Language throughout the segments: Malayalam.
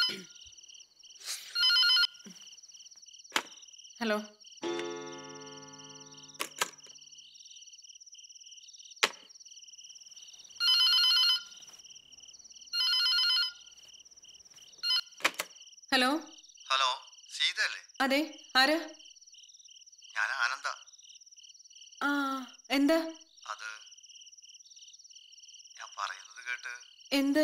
ഹലോ ഹലോ ഹലോ സീത അല്ലേ അതെ ആരാ ഞാൻ ആനന്ദ ആ എന്താ അത് ഞാൻ പറയുന്നത് കേട്ട് എന്ത്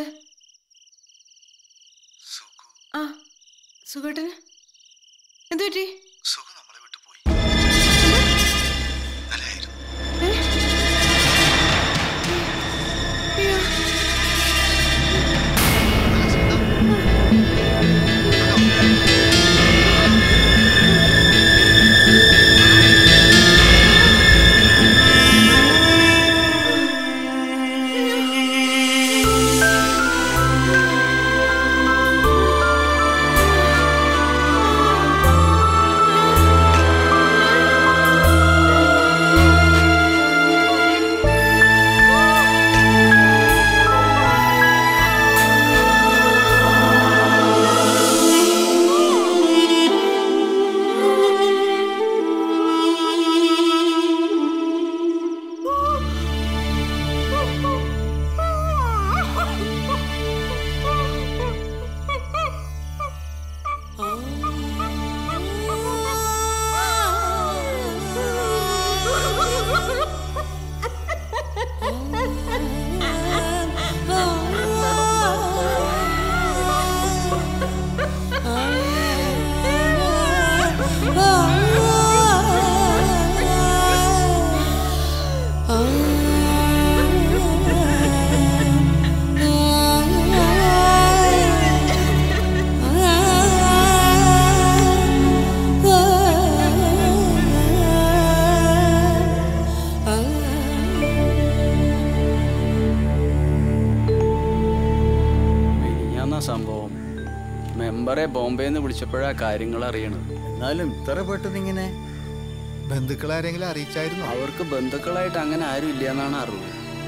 സുഖു ആ സുഖേട്ടന് എന്ത് പറ്റി സുഖു നമ്മളെ വിട്ടു പോയി ഇന്നലെയായിരുന്നു അയ്യോ മിനിഞ്ഞാന്നാ സംഭവം മെമ്പറെ ബോംബെയിൽ നിന്ന് വിളിച്ചപ്പോഴാ കാര്യങ്ങൾ അറിയണത് എന്നാലും ഇത്ര പെട്ടെന്ന് ഇങ്ങനെ ബന്ധുക്കളാരെങ്കിലും അറിയിച്ചായിരുന്നു അവർക്ക് ബന്ധുക്കളായിട്ട് അങ്ങനെ ആരും ഇല്ല എന്നാണ് അറിവ്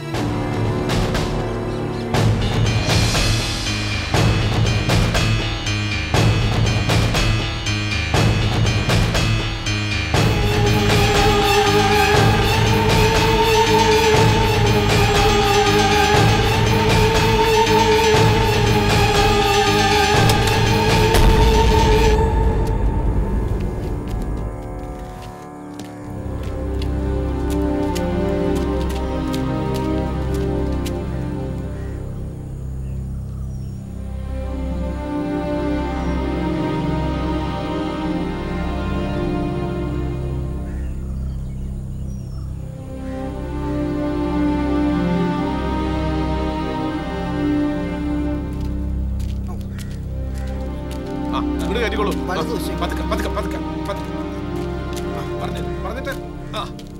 ആ ഇങ്ങോട്ട് കയറ്റിക്കോളൂ ആ, വലതുവശം. പതുക്കെ പതുക്കെ പതുക്കെ പതുക്കെ ആ, പറഞ്ഞ് പറഞ്ഞിട്ട് ആ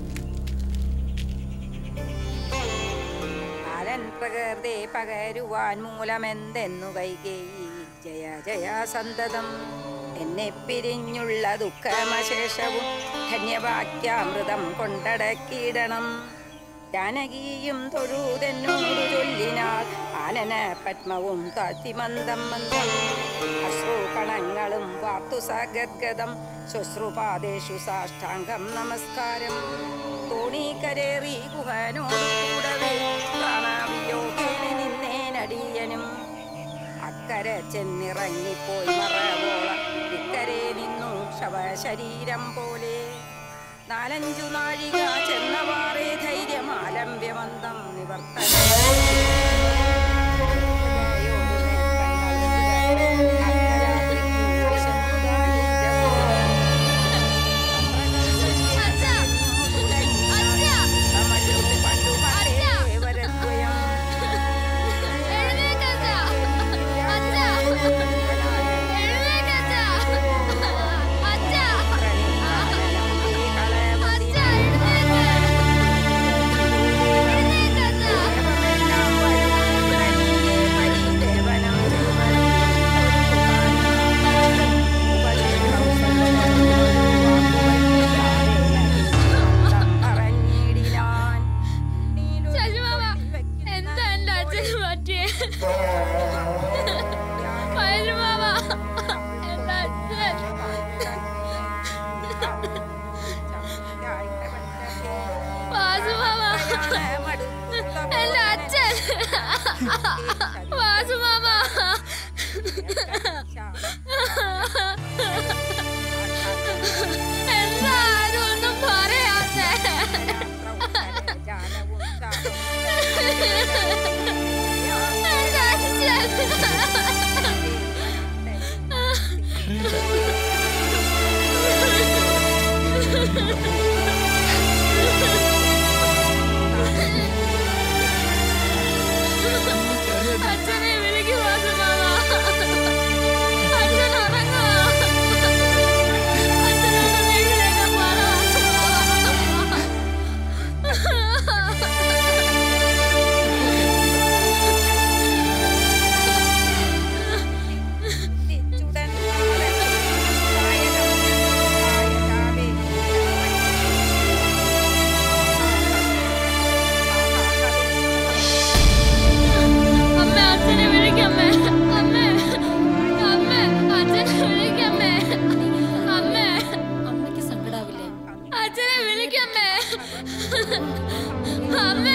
ബാലൻ പ്രകൃതി പകരുവാൻ മൂലമെന്തെന്നു കൈകേയി ജയ ജയ സന്തതം എന്നെ പിരിഞ്ഞുള്ള ദുഃഖമശേഷവും ധന്യവാക്യാമൃതം കൊണ്ടടക്കിയിടണം ജാനകിയും തൊഴുതെന്നോടു ചൊല്ലിനാൾ ആനന പത്മവും താഴ്ത്തി മന്ദം മന്ദം അശ്രുകണങ്ങളും വാർത്തു സഗദ്ഗതം ശുശ്രുപാദേഷു സാഷ്ടാംഗം നമസ്കാരം തോണീക്കരേറി ഗുഹനോട് കൂടവേ പ്രാണാവിയോഗേന നിന്നേനടിയനും അക്കരെ ചെന്നിറങ്ങിപ്പോയി മറവോളം ഇക്കരെ നിന്നു ശവശരീരം പോലെ നാലഞ്ചു നാഴിക ചെന്നവാറേ ധൈര്യമാലംബ്യമന്തം നിവർത്തന പറഞ്ഞിടിനാൻ ശശിമാമ എന്താ എന്റെ അച്ഛന് പറ്റിയേ വയലുമാമ എന്റെ അച്ഛൻ വാസുമാമ എന്താ ആരും ഒന്നും പറയാത്തെ എന്റെ അച്ഛനെ വിളിക്കു വാസുമാമ അച്ഛൻ ഉറങ്ങുവാ അച്ഛനോട് വീട്ടിലേക്ക് പറ അമ്മ അച്ഛനെ വിളിക്കമ്മേ അമ്മേ അമ്മേ അച്ഛനെ വിളിക്കമ്മേ അമ്മേ അമ്മയ്ക്ക് സങ്കടാവില്ലേ അച്ഛനെ വിളിക്കമ്മേ അമ്മ